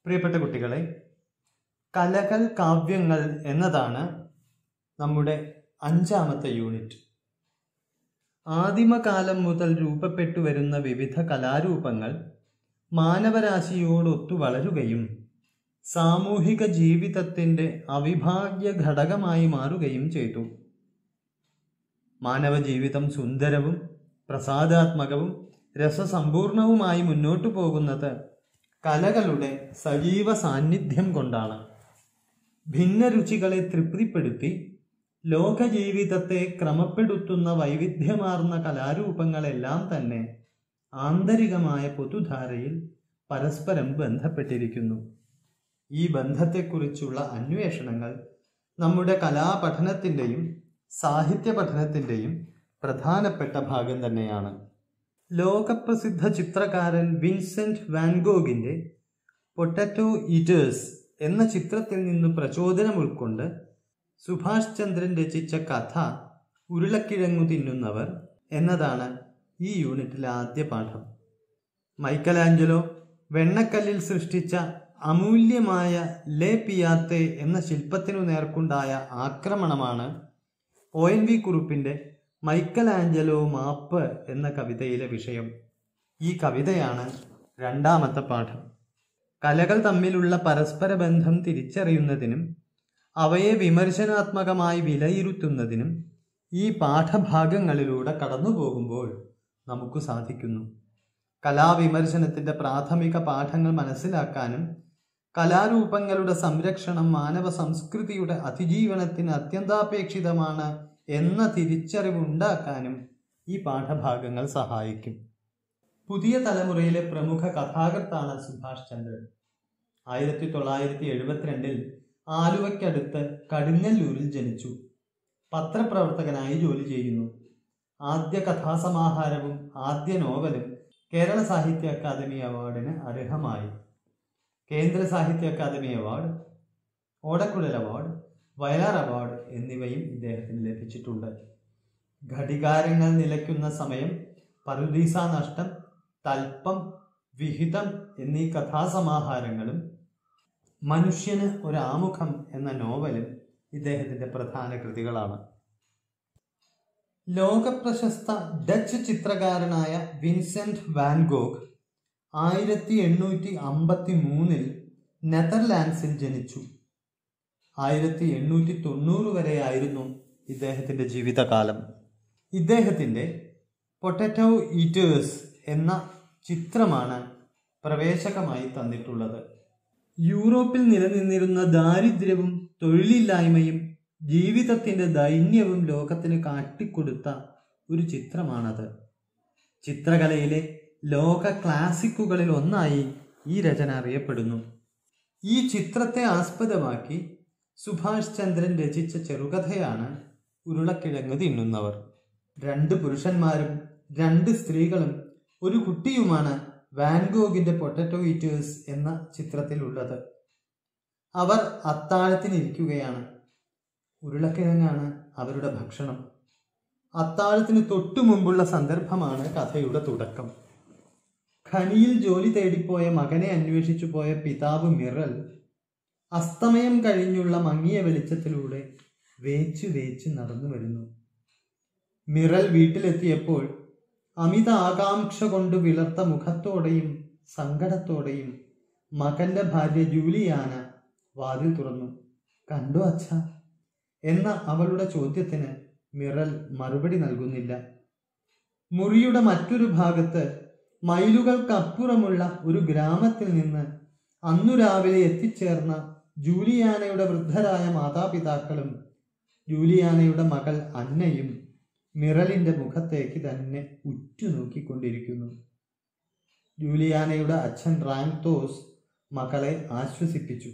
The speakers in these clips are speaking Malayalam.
പ്രിയപ്പെട്ട കുട്ടികളെ കലകൾ കാവ്യങ്ങൾ എന്നതാണ് നമ്മുടെ അഞ്ചാമത്തെ യൂണിറ്റ് ആദിമകാലം മുതൽ രൂപപ്പെട്ടു വരുന്ന വിവിധ കലാരൂപങ്ങൾ മാനവരാശിയോടൊത്തു വളരുകയും സാമൂഹിക ജീവിതത്തിൻ്റെ അവിഭാജ്യ ഘടകമായി മാറുകയും ചെയ്തു മാനവ ജീവിതം സുന്ദരവും പ്രസാദാത്മകവും രസസമ്പൂർണവുമായി മുന്നോട്ടു പോകുന്നത് കലകളുടെ സജീവ സാന്നിധ്യം കൊണ്ടാണ് ഭിന്നരുചികളെ തൃപ്തിപ്പെടുത്തി ലോകജീവിതത്തെ ക്രമപ്പെടുത്തുന്ന വൈവിധ്യമാർന്ന കലാരൂപങ്ങളെല്ലാം തന്നെ ആന്തരികമായ പൊതുധാരയിൽ പരസ്പരം ബന്ധപ്പെട്ടിരിക്കുന്നു ഈ ബന്ധത്തെക്കുറിച്ചുള്ള അന്വേഷണങ്ങൾ നമ്മുടെ കലാപഠനത്തിൻ്റെയും സാഹിത്യ പഠനത്തിൻ്റെയും പ്രധാനപ്പെട്ട ഭാഗം തന്നെയാണ് ലോകപ്രസിദ്ധ ചിത്രകാരൻ വിൻസെന്റ് വാൻഗോഗിൻ്റെ പൊട്ടറ്റോ ഈറ്റേഴ്സ് എന്ന ചിത്രത്തിൽ നിന്ന് പ്രചോദനം ഉൾക്കൊണ്ട് സുഭാഷ് ചന്ദ്രൻ രചിച്ച കഥ ഉരുളക്കിഴങ്ങു തിന്നുന്നവർ എന്നതാണ് ഈ യൂണിറ്റിലെ ആദ്യ പാഠം മൈക്കലാഞ്ചലോ വെണ്ണക്കല്ലിൽ സൃഷ്ടിച്ച അമൂല്യമായ ലേ പിയാത്തെ എന്ന ശില്പത്തിനു നേർക്കുണ്ടായ ആക്രമണമാണ് ഒ എൻ വി കുറുപ്പിൻ്റെ മൈക്കലാഞ്ചലോ മാപ്പ് എന്ന കവിതയിലെ വിഷയം ഈ കവിതയാണ് രണ്ടാമത്തെ പാഠം കലകൾ തമ്മിലുള്ള പരസ്പര ബന്ധം തിരിച്ചറിയുന്നതിനും അവയെ വിമർശനാത്മകമായി വിലയിരുത്തുന്നതിനും ഈ പാഠഭാഗങ്ങളിലൂടെ കടന്നു പോകുമ്പോൾ നമുക്ക് സാധിക്കുന്നു കലാവിമർശനത്തിൻ്റെ പ്രാഥമിക പാഠങ്ങൾ മനസ്സിലാക്കാനും കലാരൂപങ്ങളുടെ സംരക്ഷണം മാനവ സംസ്കൃതിയുടെ അതിജീവനത്തിന് അത്യന്താപേക്ഷിതമാണ് എന്ന തിരിച്ചറിവുണ്ടാക്കാനും ഈ പാഠഭാഗങ്ങൾ സഹായിക്കും പുതിയ തലമുറയിലെ പ്രമുഖ കഥാകൃത്താണ് സുഭാഷ് ചന്ദ്രൻ ആയിരത്തി തൊള്ളായിരത്തി എഴുപത്തിരണ്ടിൽ ആലുവയ്ക്കടുത്ത് കടുങ്ങല്ലൂരിൽ ജനിച്ചു പത്രപ്രവർത്തകനായി ജോലി ചെയ്യുന്നു ആദ്യ കഥാസമാഹാരവും ആദ്യ നോവലും കേരള സാഹിത്യ അക്കാദമി അവാർഡിന് അർഹമായി Kendra Sahitya Akademi award Odakkuzhal award Vayalar award എന്നിവയും ഇദ്ദേഹത്തിന് ലഭിച്ചിട്ടുണ്ട് ഘടികാരങ്ങൾ നിലയ്ക്കുന്ന സമയം പറുദീസ നഷ്ടം തൽപ്പം വിഹിതം എന്നീ കഥാസമാഹാരങ്ങളും മനുഷ്യന് ഒരു ആമുഖം എന്ന നോവലും ഇദ്ദേഹത്തിന്റെ പ്രധാന കൃതികളാണ് ലോകപ്രശസ്ത ഡച്ച് ചിത്രകാരനായ വിൻസെന്റ് വാൻഗോഗ് ആയിരത്തി എണ്ണൂറ്റി അമ്പത്തി മൂന്നിൽ നെതർലാൻഡ്സിൽ ജനിച്ചു ആയിരത്തി എണ്ണൂറ്റി തൊണ്ണൂറ് വരെയായിരുന്നു ഇദ്ദേഹത്തിൻ്റെ ജീവിതകാലം ഇദ്ദേഹത്തിൻ്റെ പൊട്ടറ്റോ ഈറ്റേഴ്സ് എന്ന ചിത്രമാണ് പ്രവേശകമായി തന്നിട്ടുള്ളത് യൂറോപ്പിൽ നിലനിന്നിരുന്ന ദാരിദ്ര്യവും തൊഴിലില്ലായ്മയും ജീവിതത്തിൻ്റെ ദൈന്യവും ലോകത്തിന് കാട്ടിക്കൊടുത്ത ഒരു ചിത്രമാണത് ചിത്രകലയിലെ ലോക ക്ലാസിക്കുകളിൽ ഒന്നായി ഈ രചന അറിയപ്പെടുന്നു ഈ ചിത്രത്തെ ആസ്പദമാക്കി സുഭാഷ് ചന്ദ്രൻ രചിച്ച ചെറുകഥയാണ് ഉരുളക്കിഴങ്ങ് തിന്നുന്നവർ രണ്ട് പുരുഷന്മാരും രണ്ട് സ്ത്രീകളും ഒരു കുട്ടിയുമാണ് വാൻഗോഗിന്റെ പൊട്ടറ്റോ ഈറ്റേഴ്സ് എന്ന ചിത്രത്തിലുള്ളത് അവർ അത്താഴത്തിനിരിക്കുകയാണ് ഉരുളക്കിഴങ്ങാണ് അവരുടെ ഭക്ഷണം അത്താഴത്തിന് തൊട്ടു മുമ്പുള്ള സന്ദർഭമാണ് കഥയുടെ തുടക്കം ഖനിയിൽ ജോലി തേടിപ്പോയ മകനെ അന്വേഷിച്ചു പോയ പിതാവ് മിറൽ അസ്തമയം കഴിഞ്ഞുള്ള മങ്ങിയ വെളിച്ചത്തിലൂടെ വേച്ചു വേച്ച് നടന്നു വരുന്നു മിറൽ വീട്ടിലെത്തിയപ്പോൾ അമിത ആകാംക്ഷ കൊണ്ട് വിളർത്ത മുഖത്തോടെയും സങ്കടത്തോടെയും മകന്റെ ഭാര്യ ജൂലിയാന വാതിൽ തുറന്നു കണ്ടു അച്ഛ എന്ന അവളുടെ ചോദ്യത്തിന് മിറൽ മറുപടി നൽകുന്നില്ല മുറിയുടെ മറ്റൊരു ഭാഗത്ത് മൈലുകൾക്കപ്പുറമുള്ള ഒരു ഗ്രാമത്തിൽ നിന്ന് അന്നു രാവിലെ എത്തിച്ചേർന്ന ജൂലിയാനയുടെ വൃദ്ധരായ മാതാപിതാക്കളും ജൂലിയാനയുടെ മകൾ അന്നയും മിറലിന്റെ മുഖത്തേക്ക് തന്നെ ഉറ്റുനോക്കിക്കൊണ്ടിരിക്കുന്നു ജൂലിയാനയുടെ അച്ഛൻ റാങ്തോസ് മകളെ ആശ്വസിപ്പിച്ചു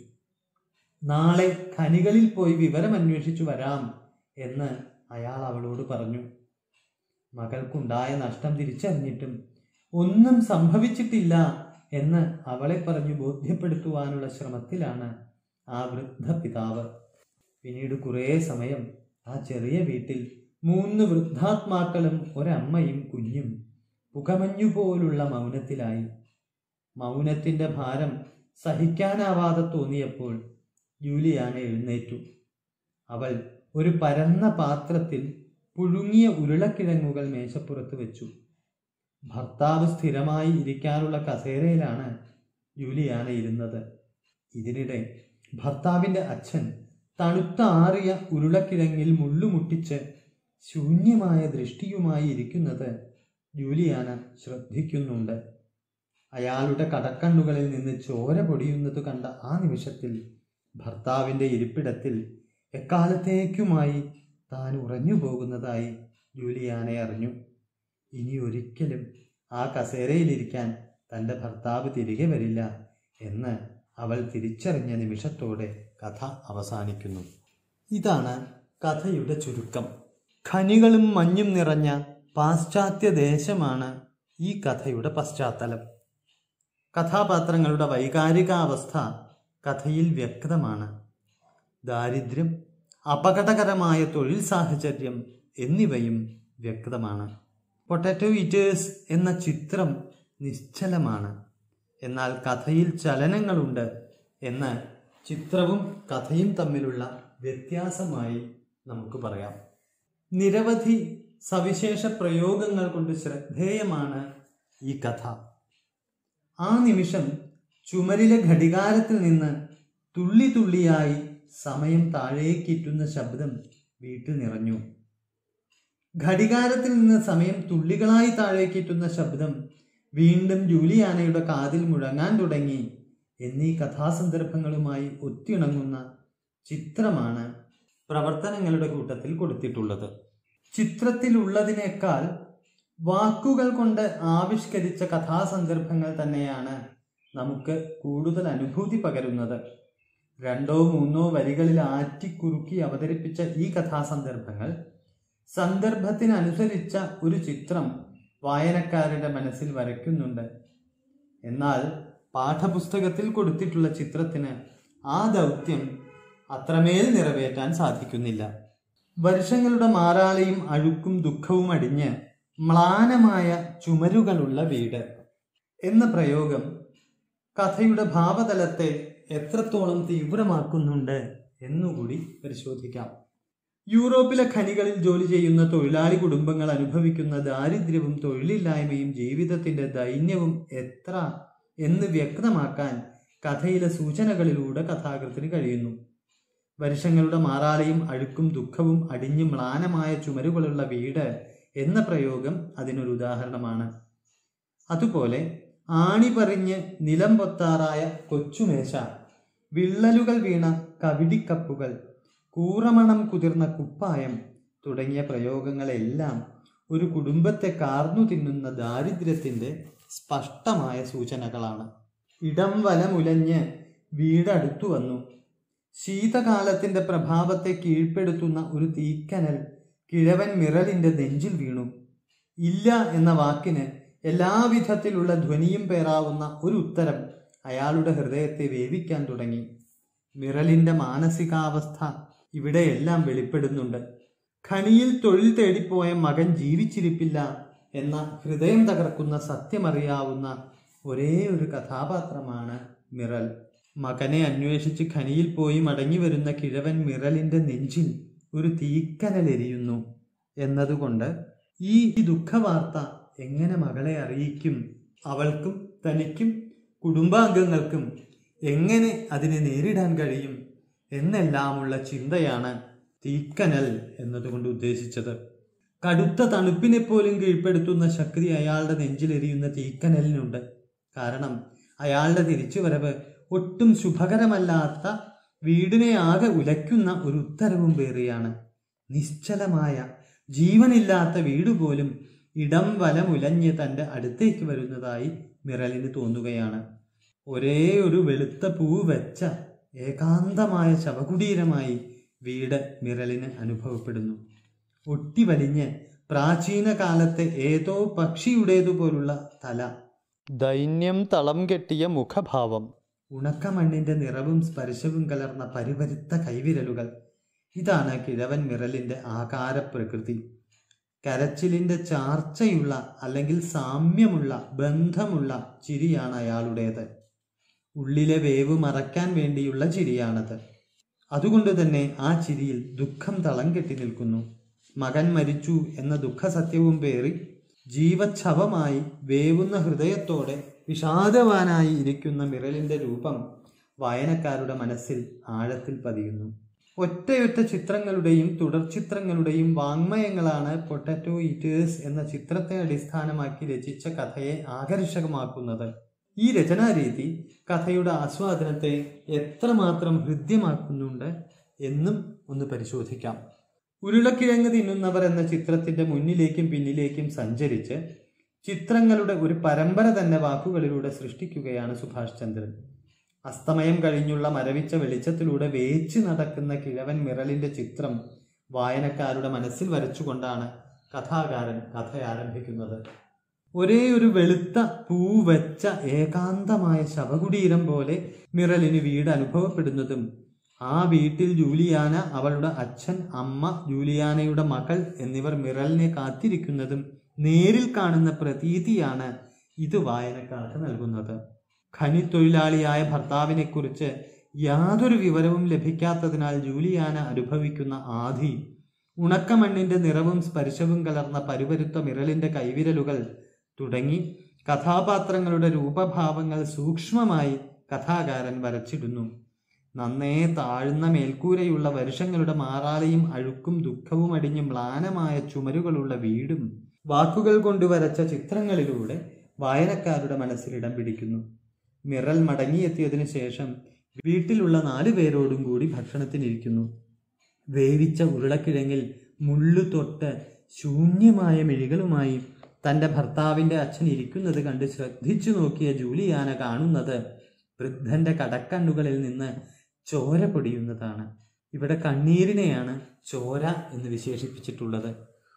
നാളെ ഖനികളിൽ പോയി വിവരം അന്വേഷിച്ചു വരാം എന്ന് അയാൾ അവളോട് പറഞ്ഞു മകൾക്കുണ്ടായ നഷ്ടം തിരിച്ചറിഞ്ഞിട്ടും ഒന്നും സംഭവിച്ചിട്ടില്ല എന്ന് അവളെ പറഞ്ഞു ബോധ്യപ്പെടുത്തുവാനുള്ള ശ്രമത്തിലാണ് ആ വൃദ്ധ പിതാവ് പിന്നീട് കുറേ സമയം ആ ചെറിയ വീട്ടിൽ മൂന്ന് വൃദ്ധാത്മാക്കളും ഒരമ്മയും കുഞ്ഞും പുകമഞ്ഞു പോലുള്ള മൗനത്തിലായി മൗനത്തിൻ്റെ ഭാരം സഹിക്കാനാവാതെ തോന്നിയപ്പോൾ യൂലിയാന എഴുന്നേറ്റു അവൾ ഒരു പരന്ന പാത്രത്തിൽ പുഴുങ്ങിയ ഉരുളക്കിഴങ്ങുകൾ മേശപ്പുറത്ത് വെച്ചു ഭർത്താവ് സ്ഥിരമായി ഇരിക്കാനുള്ള കസേരയിലാണ് യൂലിയാന ഇരുന്നത് ഇതിനിടെ ഭർത്താവിൻ്റെ അച്ഛൻ തണുത്ത ആറിയ ഉരുളക്കിഴങ്ങിൽ മുള്ളുമുട്ടിച്ച് ശൂന്യമായ ദൃഷ്ടിയുമായി ഇരിക്കുന്നത് ജൂലിയാന ശ്രദ്ധിക്കുന്നുണ്ട് അയാളുടെ കടക്കണ്ണുകളിൽ നിന്ന് ചോര പൊടിയുന്നത് കണ്ട ആ നിമിഷത്തിൽ ഭർത്താവിൻ്റെ ഇരിപ്പിടത്തിൽ എക്കാലത്തേക്കുമായി താൻ ഉറഞ്ഞു പോകുന്നതായി ജൂലിയാനെ അറിഞ്ഞു ഇനി ഒരിക്കലും ആ കസേരയിലിരിക്കാൻ തൻ്റെ ഭർത്താവ് തിരികെ വരില്ല എന്ന് അവൾ തിരിച്ചറിഞ്ഞ നിമിഷത്തോടെ കഥ അവസാനിക്കുന്നു ഇതാണ് കഥയുടെ ചുരുക്കം ഖനികളും മഞ്ഞും നിറഞ്ഞ പാശ്ചാത്യ ദേശമാണ് ഈ കഥയുടെ പശ്ചാത്തലം കഥാപാത്രങ്ങളുടെ വൈകാരികാവസ്ഥ കഥയിൽ വ്യക്തമാണ് ദാരിദ്ര്യം അപകടകരമായ തൊഴിൽ സാഹചര്യം എന്നിവയും വ്യക്തമാണ് പൊട്ടാറ്റോ ഈറ്റേഴ്സ് എന്ന ചിത്രം നിശ്ചലമാണ് എന്നാൽ കഥയിൽ ചലനങ്ങളുണ്ട് എന്ന് ചിത്രവും കഥയും തമ്മിലുള്ള വ്യത്യാസമായി നമുക്ക് പറയാം നിരവധി സവിശേഷ പ്രയോഗങ്ങൾ കൊണ്ട് ശ്രദ്ധേയമാണ് ഈ കഥ ആ നിമിഷം ചുമരിലെ ഘടികാരത്തിൽ നിന്ന് തുള്ളി തുള്ളിയായി സമയം താഴേക്കിറ്റുന്ന ശബ്ദം വീട്ടിൽ നിറഞ്ഞു ഘടികാരത്തിൽ നിന്ന് സമയം തുള്ളികളായി താഴേക്കിറ്റുന്ന ശബ്ദം വീണ്ടും ജൂലിയാനയുടെ കാതിൽ മുഴങ്ങാൻ തുടങ്ങി എന്നീ കഥാസന്ദർഭങ്ങളുമായി ഒത്തിണങ്ങുന്ന ചിത്രമാണ് പ്രവർത്തനങ്ങളുടെ കൂട്ടത്തിൽ കൊടുത്തിട്ടുള്ളത് ചിത്രത്തിലുള്ളതിനേക്കാൾ വാക്കുകൾ കൊണ്ട് ആവിഷ്കരിച്ച കഥാസന്ദർഭങ്ങൾ തന്നെയാണ് നമുക്ക് കൂടുതൽ അനുഭൂതി പകരുന്നത് രണ്ടോ മൂന്നോ വരികളിൽ ആറ്റിക്കുറുക്കി അവതരിപ്പിച്ച ഈ കഥാസന്ദർഭങ്ങൾ സന്ദർഭത്തിനനുസരിച്ച ഒരു ചിത്രം വായനക്കാരുടെ മനസ്സിൽ വരയ്ക്കുന്നുണ്ട് എന്നാൽ പാഠപുസ്തകത്തിൽ കൊടുത്തിട്ടുള്ള ചിത്രത്തിന് ആ ദൗത്യം അത്രമേൽ നിറവേറ്റാൻ സാധിക്കുന്നില്ല വർഷങ്ങളുടെ മാറാളിയും അഴുക്കും ദുഃഖവും അടിഞ്ഞ് മ്ലാനമായ ചുമരുകളുള്ള വീട് എന്ന പ്രയോഗം കഥയുടെ ഭാവതലത്തെ എത്രത്തോളം തീവ്രമാക്കുന്നുണ്ട് എന്നുകൂടി പരിശോധിക്കാം യൂറോപ്പിലെ ഖനികളിൽ ജോലി ചെയ്യുന്ന തൊഴിലാളി കുടുംബങ്ങൾ അനുഭവിക്കുന്ന ദാരിദ്ര്യവും തൊഴിലില്ലായ്മയും ജീവിതത്തിന്റെ ദൈന്യവും എത്ര എന്ന് വ്യക്തമാക്കാൻ കഥയിലെ സൂചനകളിലൂടെ കഥാകൃത്തിന് കഴിയുന്നു വർഷങ്ങളുടെ മാറാളിയും അഴുക്കും ദുഃഖവും അടിഞ്ഞു മ്ലാനമായ ചുമരുകളുള്ള വീട് എന്ന പ്രയോഗം അതിനൊരു ഉദാഹരണമാണ് അതുപോലെ ആണി പറഞ്ഞ് നിലം പൊത്താറായ കൊച്ചുമേശ വിള്ളലുകൾ വീണ കവിടിക്കപ്പുകൾ കൂറമണം കുതിർന്ന കുപ്പായം തുടങ്ങിയ പ്രയോഗങ്ങളെല്ലാം ഒരു കുടുംബത്തെ കാർന്നു തിന്നുന്ന ദാരിദ്ര്യത്തിൻ്റെ സ്പഷ്ടമായ സൂചനകളാണ് ഇടം വലമുലഞ്ഞ് വീടടുത്തു വന്നു ശീതകാലത്തിന്റെ പ്രഭാവത്തെ കീഴ്പ്പെടുത്തുന്ന ഒരു തീക്കനൽ കിഴവൻ മിറലിന്റെ നെഞ്ചിൽ വീണു ഇല്ല എന്ന വാക്കിന് എല്ലാവിധത്തിലുള്ള ധ്വനിയും പേറാവുന്ന ഒരു ഉത്തരം അയാളുടെ ഹൃദയത്തെ വേവിക്കാൻ തുടങ്ങി മിറലിന്റെ മാനസികാവസ്ഥ ഇവിടെയെല്ലാം വെളിപ്പെടുന്നുണ്ട് ഖനിയിൽ തൊഴിൽ തേടിപ്പോയ മകൻ ജീവിച്ചിരിപ്പില്ല എന്ന ഹൃദയം തകർക്കുന്ന സത്യമറിയാവുന്ന ഒരേ ഒരു കഥാപാത്രമാണ് മിറൽ മകനെ അന്വേഷിച്ച് ഖനിയിൽ പോയി മടങ്ങി വരുന്ന കിഴവൻ മിറലിന്റെ നെഞ്ചിൽ ഒരു തീക്കനലെരിയുന്നു എന്നതുകൊണ്ട് ഈ ദുഃഖവാർത്ത എങ്ങനെ മകളെ അറിയിക്കും അവൾക്കും തനിക്കും കുടുംബാംഗങ്ങൾക്കും എങ്ങനെ അതിനെ നേരിടാൻ കഴിയും എന്നെല്ലാമുള്ള ചിന്തയാണ് തീക്കനൽ എന്നതുകൊണ്ട് ഉദ്ദേശിച്ചത് കടുത്ത തണുപ്പിനെ പോലും കീഴ്പ്പെടുത്തുന്ന ശക്തി അയാളുടെ നെഞ്ചിലെരിയുന്ന തീക്കനലിനുണ്ട് കാരണം അയാളുടെ തിരിച്ചുവരവ് ഒട്ടും ശുഭകരമല്ലാത്ത വീടിനെ ആകെ ഉലയ്ക്കുന്ന ഒരു ഉത്തരവും പേറിയാണ് നിശ്ചലമായ ജീവനില്ലാത്ത വീട് പോലും ഇടം വലമുലഞ്ഞ് തൻ്റെ അടുത്തേക്ക് വരുന്നതായി മിറലിന് തോന്നുകയാണ് ഒരേ ഒരു വെളുത്ത പൂ വെച്ച ഏകാന്തമായ ശവകുടീരമായി വീട് മിറലിന് അനുഭവപ്പെടുന്നു ഒട്ടിവലിഞ്ഞ് പ്രാചീന കാലത്തെ ഏതോ പക്ഷിയുടേതുപോലുള്ള തല ദൈന്യം തളം കെട്ടിയ മുഖഭാവം ഉണക്കമണ്ണിന്റെ നിറവും സ്പർശവും കലർന്ന പരിവരുത്ത കൈവിരലുകൾ ഇതാണ് കിഴവൻ മിറലിന്റെ ആകാരപ്രകൃതി കരച്ചിലിന്റെ ചാർച്ചയുള്ള അല്ലെങ്കിൽ സാമ്യമുള്ള ബന്ധമുള്ള ചിരിയാണ് അയാളുടേത് ഉള്ളിലെ വേവ് മറയ്ക്കാൻ വേണ്ടിയുള്ള ചിരിയാണത് അതുകൊണ്ട് തന്നെ ആ ചിരിയിൽ ദുഃഖം തളം കെട്ടി നിൽക്കുന്നു മകൻ മരിച്ചു എന്ന ദുഃഖസത്യവും പേറി ജീവച്ഛവമായി വേവുന്ന ഹൃദയത്തോടെ വിഷാദവാനായി ഇരിക്കുന്ന മിറലിന്റെ രൂപം വായനക്കാരുടെ മനസ്സിൽ ആഴത്തിൽ പതിയുന്നു ഒറ്റയൊറ്റ ചിത്രങ്ങളുടെയും തുടർചിത്രങ്ങളുടെയും വാങ്മയങ്ങളാണ് പൊട്ടറ്റോ ഈറ്റേഴ്സ് എന്ന ചിത്രത്തെ അടിസ്ഥാനമാക്കി രചിച്ച കഥയെ ആകർഷകമാക്കുന്നത് ഈ രചനാരീതി കഥയുടെ ആസ്വാദനത്തെ എത്രമാത്രം ഹൃദ്യമാക്കുന്നുണ്ട് എന്നും ഒന്ന് പരിശോധിക്കാം ഉരുളക്കിഴങ്ങ് തിന്നുന്നവർ എന്ന ചിത്രത്തിന്റെ മുന്നിലേക്കും പിന്നിലേക്കും സഞ്ചരിച്ച് ചിത്രങ്ങളുടെ ഒരു പരമ്പര തന്നെ വാക്കുകളിലൂടെ സൃഷ്ടിക്കുകയാണ് സുഭാഷ് ചന്ദ്രൻ അസ്തമയം കഴിഞ്ഞുള്ള മരവിച്ച വെളിച്ചത്തിലൂടെ വേച്ചു നടക്കുന്ന കിഴവൻ മിറലിന്റെ ചിത്രം വായനക്കാരുടെ മനസ്സിൽ വരച്ചുകൊണ്ടാണ് കഥാകാരൻ കഥ ആരംഭിക്കുന്നത് ഒരേ ഒരു വെളുത്ത പൂവെച്ച ഏകാന്തമായ ശവകുടീരം പോലെ മിറലിന് വീട് അനുഭവപ്പെടുന്നതും ആ വീട്ടിൽ ജൂലിയാന അവളുടെ അച്ഛൻ അമ്മ ജൂലിയാനയുടെ മകൾ എന്നിവർ മിറലിനെ കാത്തിരിക്കുന്നതും നേരിൽ കാണുന്ന പ്രതീതിയാണ് ഇത് വായനക്കാർക്ക് നൽകുന്നത് ഖനിത്തൊഴിലാളിയായ ഭർത്താവിനെക്കുറിച്ച് യാതൊരു വിവരവും ലഭിക്കാത്തതിനാൽ ജൂലിയാന അനുഭവിക്കുന്ന ആധി ഉണക്കമണ്ണിന്റെ നിറവും സ്പർശവും കലർന്ന പരുപരുത്ത മിറലിന്റെ കൈവിരലുകൾ തുടങ്ങി കഥാപാത്രങ്ങളുടെ രൂപഭാവങ്ങൾ സൂക്ഷ്മമായി കഥാകാരൻ വരച്ചിടുന്നു നന്നേ താഴ്ന്ന മേൽക്കൂരയുള്ള വർഷങ്ങളുടെ മാറാളിയും അഴുക്കും ദുഃഖവും അടിഞ്ഞ് മ്ലാനമായ ചുമരുകളുള്ള വീടും വാക്കുകൾ കൊണ്ട് വരച്ച ചിത്രങ്ങളിലൂടെ വായനക്കാരുടെ മനസ്സിൽ ഇടം പിടിക്കുന്നു മിറൽ മടങ്ങിയെത്തിയതിനു ശേഷം വീട്ടിലുള്ള നാലു പേരോടും കൂടി ഭക്ഷണത്തിനിരിക്കുന്നു വേവിച്ച ഉരുളക്കിഴങ്ങിൽ മുള്ളു തൊട്ട് ശൂന്യമായ മിഴികളുമായി തന്റെ ഭർത്താവിന്റെ അച്ഛൻ ഇരിക്കുന്നത് കണ്ട് ശ്രദ്ധിച്ചു നോക്കിയ ജൂലിയാന കാണുന്നത് വൃദ്ധന്റെ കടക്കണ്ണുകളിൽ നിന്ന് ചോര പൊടിയുന്നതാണ് ഇവിടെ കണ്ണീരിനെയാണ് ചോര എന്ന് വിശേഷിപ്പിച്ചിട്ടുള്ളത്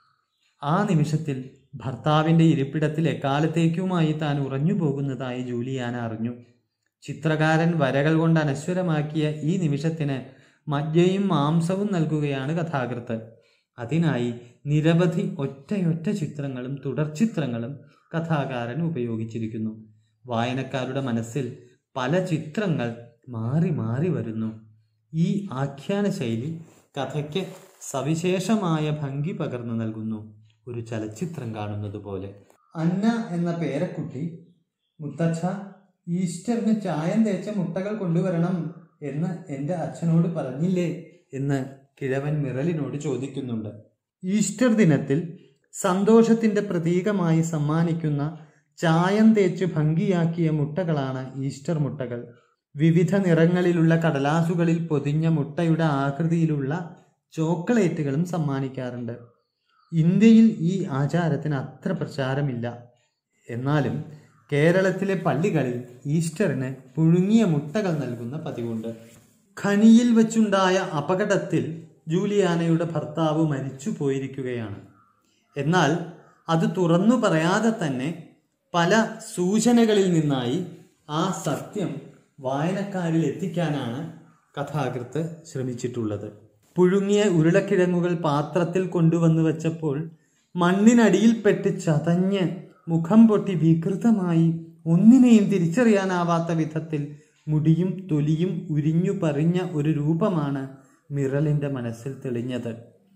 ആ നിമിഷത്തിൽ ഭർത്താവിന്റെ ഇരിപ്പിടത്തിൽ എക്കാലത്തേക്കുമായി താൻ ഉറഞ്ഞു പോകുന്നതായി ജൂലിയാന അറിഞ്ഞു ചിത്രകാരൻ വരകൾ കൊണ്ട് അനശ്വരമാക്കിയ ഈ നിമിഷത്തിന് മജ്ജയും മാംസവും നൽകുകയാണ് കഥാകൃത്ത് അതിനായി നിരവധി ഒറ്റയൊറ്റ ചിത്രങ്ങളും തുടർചിത്രങ്ങളും കഥാകാരൻ ഉപയോഗിച്ചിരിക്കുന്നു വായനക്കാരുടെ മനസ്സിൽ പല ചിത്രങ്ങൾ മാറി മാറി വരുന്നു ഈ ആഖ്യാന ശൈലി കഥയ്ക്ക് സവിശേഷമായ ഭംഗി പകർന്നു നൽകുന്നു ഒരു ചലച്ചിത്രം കാണുന്നത് പോലെ അന്ന എന്ന പേരക്കുട്ടി മുത്തച്ഛ ഈസ്റ്ററിന് ചായം തേച്ച മുട്ടകൾ കൊണ്ടുവരണം എന്ന് എൻ്റെ അച്ഛനോട് പറഞ്ഞില്ലേ എന്ന് കിഴവൻ മിറലിനോട് ചോദിക്കുന്നുണ്ട് ഈസ്റ്റർ ദിനത്തിൽ സന്തോഷത്തിന്റെ പ്രതീകമായി സമ്മാനിക്കുന്ന ചായം തേച്ച് ഭംഗിയാക്കിയ മുട്ടകളാണ് ഈസ്റ്റർ മുട്ടകൾ വിവിധ നിറങ്ങളിലുള്ള കടലാസുകളിൽ പൊതിഞ്ഞ മുട്ടയുടെ ആകൃതിയിലുള്ള ചോക്ലേറ്റുകളും സമ്മാനിക്കാറുണ്ട് ഇന്ത്യയിൽ ഈ ആചാരത്തിന് അത്ര പ്രചാരമില്ല എന്നാലും കേരളത്തിലെ പള്ളികളിൽ ഈസ്റ്ററിന് പുഴുങ്ങിയ മുട്ടകൾ നൽകുന്ന പതിവുണ്ട് ഖനിയിൽ വെച്ചുണ്ടായ അപകടത്തിൽ ജൂലിയാനയുടെ ഭർത്താവ് മരിച്ചു പോയിരിക്കുകയാണ് എന്നാൽ അത് തുറന്നു പറയാതെ തന്നെ പല സൂചനകളിൽ നിന്നായി ആ സത്യം വായനക്കാരിൽ എത്തിക്കാനാണ് കഥാകൃത്ത് ശ്രമിച്ചിട്ടുള്ളത് പുഴുങ്ങിയ ഉരുളക്കിഴങ്ങുകൾ പാത്രത്തിൽ കൊണ്ടുവന്നു വച്ചപ്പോൾ മണ്ണിനടിയിൽപ്പെട്ട് ചതഞ്ഞ് മുഖം പൊട്ടി വികൃതമായി ഒന്നിനെയും തിരിച്ചറിയാനാവാത്ത വിധത്തിൽ മുടിയും തൊലിയും ഉരിഞ്ഞു പറഞ്ഞ ഒരു രൂപമാണ് മിറലിന്റെ മനസ്സിൽ തെളിഞ്ഞത്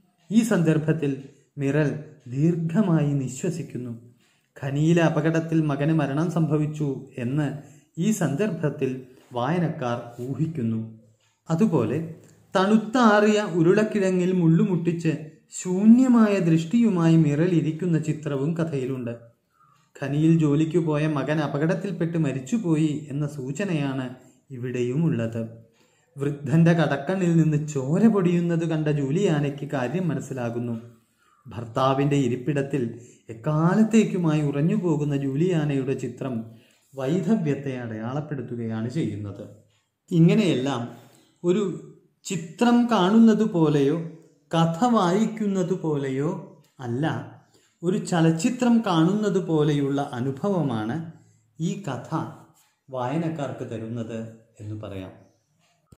ഈ സന്ദർഭത്തിൽ മിറൽ ദീർഘമായി നിശ്വസിക്കുന്നു ഖനിയിലെ അപകടത്തിൽ മകന് മരണം സംഭവിച്ചു എന്ന് ഈ സന്ദർഭത്തിൽ വായനക്കാർ ഊഹിക്കുന്നു അതുപോലെ തണുത്താറിയ ഉരുളക്കിഴങ്ങിൽ മുള്ളുമുട്ടിച്ച് ശൂന്യമായ ദൃഷ്ടിയുമായി മിറൽ ഇരിക്കുന്ന ചിത്രവും കഥയിലുണ്ട് ഖനിയിൽ ജോലിക്കു പോയ മകൻ അപകടത്തിൽപ്പെട്ട് മരിച്ചുപോയി എന്ന സൂചനയാണ് ഇവിടെയും ഉള്ളത് വൃദ്ധന്റെ കടക്കണ്ണിൽ നിന്ന് ചോര പൊടിയുന്നത് കണ്ട ജൂലിയാനയ്ക്ക് കാര്യം മനസ്സിലാകുന്നു ഭർത്താവിന്റെ ഇരിപ്പിടത്തിൽ എക്കാലത്തേക്കുമായി ഉറഞ്ഞു പോകുന്ന ജൂലിയാനയുടെ ചിത്രം വൈധവ്യത്തെ അടയാളപ്പെടുത്തുകയാണ് ചെയ്യുന്നത് ഇങ്ങനെയെല്ലാം ഒരു ചിത്രം കാണുന്നത് പോലെയോ കഥ വായിക്കുന്നത് പോലെയോ അല്ല ഒരു ചലച്ചിത്രം കാണുന്നത് പോലെയുള്ള അനുഭവമാണ് ഈ കഥ വായനക്കാർക്ക് തരുന്നത് എന്ന് പറയാം